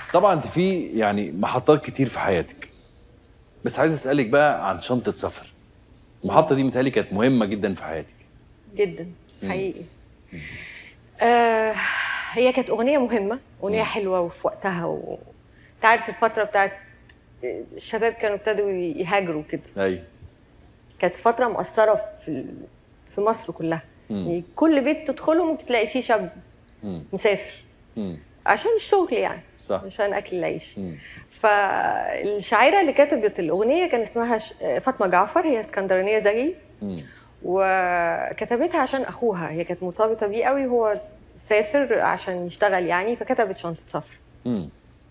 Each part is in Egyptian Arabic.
طبعا انت في يعني محطات كتير في حياتك بس عايز اسالك بقى عن شنطه سفر المحطه دي متهيألي كانت مهمه جدا في حياتك جدا حقيقي آه هي كانت اغنيه مهمه اغنيه حلوه وفي وقتها و... انت عارف الفتره بتاعت الشباب كانوا ابتدوا يهاجروا كده ايوه كانت فتره مؤثره في ال- في مصر كلها يعني كل بيت تدخله ممكن تلاقي فيه شاب مم. مسافر مم. عشان الشغل يعني صح عشان اكل العيش مم. فالشاعره اللي كتبت الاغنيه كان اسمها ش- فاطمه جعفر هي اسكندرانيه زيي مم. وكتبتها عشان اخوها هي كانت مرتبطه بيه قوي هو سافر عشان يشتغل يعني فكتبت شنطه سفر مم.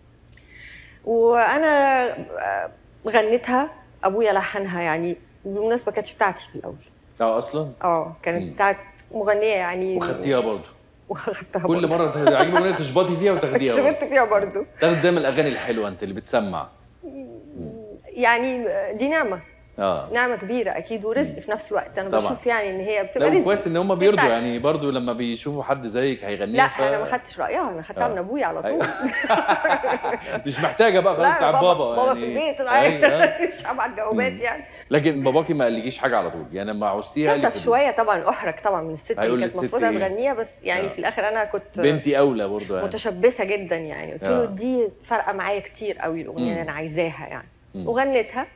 وانا آه، غنيتها ابويا لحنها يعني بالمناسبه كانتش بتاعتي في الاول اه اصلا اه مم. كانت بتاعت مغنيه يعني وخدتيها برضه وخدتها كل برضه. مره تعجبك اغنيه تشبطي فيها وتاخديها برضه. شربت فيها برضه تاخد دايما الاغاني الحلوه انت اللي بتسمع يعني دي نعمه اه نعمه كبيره اكيد ورزق في نفس الوقت انا طبعاً. بشوف يعني ان هي بتبقى لا رزق كويس ان هم دي بيرضوا بتاعتي. يعني برضو لما بيشوفوا حد زيك هيغنيها لا ف... انا ما خدتش رايها انا خدتها آه. من ابويا على طول أيوة. مش محتاجه بقى خلاص لا بتاع بابا بابا بابا يعني في البيت أيوة. العيال مش هبعت جوابات مم. يعني لكن باباكي ما قالكيش حاجه على طول يعني لما عوزتيها قال لك كسف شويه طبعا احرج طبعا من الست هيقول اللي كانت للست المفروض إيه؟ هتغنيها بس يعني آه. في الاخر انا كنت بنتي اولى برضو يعني متشبثه جدا يعني قلت آه. له دي فارقه معايا كتير قوي الاغنيه مم. اللي انا عايزاها يعني مم. وغنيتها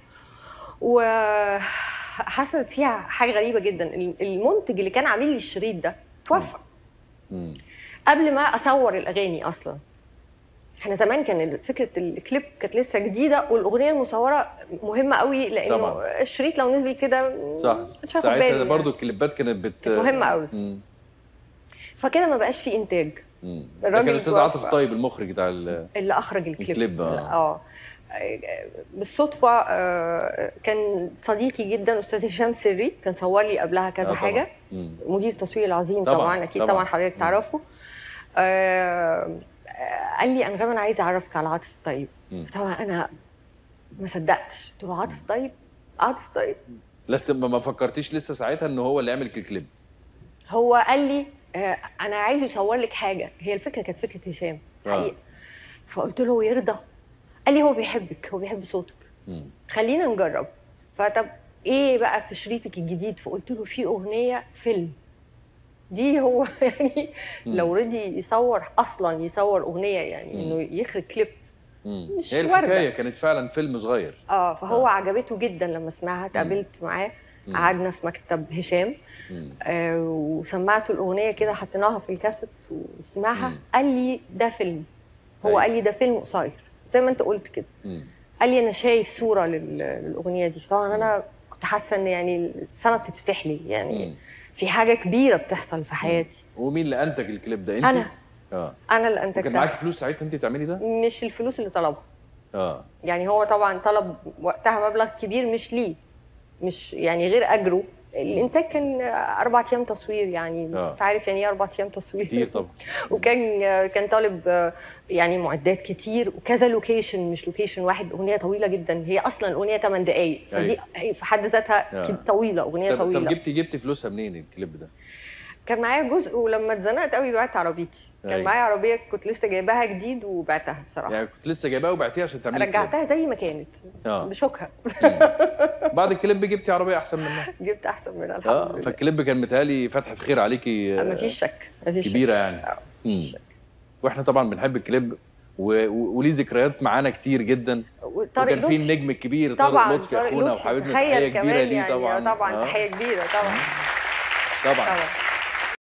وحصلت فيها حاجه غريبه جدا المنتج اللي كان عامل لي الشريط ده توفى مم. قبل ما اصور الاغاني اصلا احنا زمان كان فكره الكليب كانت لسه جديده والاغنيه المصوره مهمه قوي لانه طبعاً. الشريط لو نزل كده صح مش هاخد ساعتها بالي برضو يعني. الكليبات كانت بت كانت مهمة أوي. مم. فكده ما بقاش في انتاج مم. ده الراجل كان الاستاذ توفى. عاطف طيب المخرج بتاع ال... اللي اخرج الكليب الكليب، آه. اه بالصدفه آه، كان صديقي جدا استاذ هشام سري كان صور لي قبلها كذا آه، طبعاً. حاجه مم. مدير تصوير العظيم طبعاً، طبعا, اكيد طبعاً. طبعا, حضرتك مم. تعرفه آه، آه، قال لي انغام انا عايزه اعرفك على عاطف الطيب مم. طبعا انا ما صدقتش قلت له عاطف طيب عاطف طيب لسه ما ما فكرتيش لسه ساعتها ان هو اللي يعمل الكليب هو قال لي آه، انا عايز يصور لك حاجه هي الفكره كانت فكره هشام آه. حقيقه فقلت له يرضى قال لي هو بيحبك هو بيحب صوتك مم. خلينا نجرب فطب ايه بقى في شريطك الجديد فقلت له في اغنيه فيلم دي هو يعني مم. لو رضي يصور اصلا يصور اغنيه يعني مم. انه يخرج كليب مم. مش هي وردة. الحكايه كانت فعلا فيلم صغير اه فهو آه. عجبته جدا لما سمعها اتقابلت معاه مم. قعدنا في مكتب هشام مم. آه وسمعته الاغنيه كده حطيناها في الكاسيت وسمعها مم. قال لي ده فيلم هو أيوة. قال لي ده فيلم قصير زي ما انت قلت كده مم. قال لي انا شايف صوره لل- للاغنيه دي فطبعا انا كنت حاسه ان يعني السما بتتفتح لي يعني مم. في حاجه كبيره بتحصل في حياتي ومين اللي انتج الكليب ده انت أنا. اه انا اللي وكان معاكي انتجتها فلوس ساعتها انت تعملي ده مش الفلوس اللي طلبها اه يعني هو طبعا طلب وقتها مبلغ كبير مش ليه مش يعني غير اجره الانتاج كان اربع ايام تصوير يعني آه. انت عارف يعني ايه اربع ايام تصوير كتير طبعا وكان كان طالب يعني معدات كتير وكذا لوكيشن مش لوكيشن واحد اغنيه طويله جدا هي اصلا الاغنيه 8 دقائق فدي هي في حد ذاتها آه. كده طويله اغنيه طب, طب طويله جبتي جبتي فلوسها منين الكليب ده كان معايا جزء ولما اتزنقت قوي بعت عربيتي كان أيوة. معايا عربيه كنت لسه جايباها جديد وبعتها بصراحه يعني كنت لسه جايباها وبعتيها عشان تعملي الكليب. رجعتها زي ما كانت اه بشوكها بعد الكليب جبتي عربيه احسن منها جبت احسن منها الحمد اه لله فالكليب كان متهيألي فتحه خير عليكي آه، مفيش شك مفيش شك. كبيره يعني آه، مم. مفيش شك واحنا طبعا بنحب الكليب و... و... وليه ذكريات معانا كتير جدا وطارق وكان في لطفي النجم الكبير طارق طبعا لطفي طارق اخونا لطفي وحبيبنا تخيل تحيه كبيره كمان ليه يعني طبعا طبعا آه، تحيه كبيره طبعا طبعا طبعا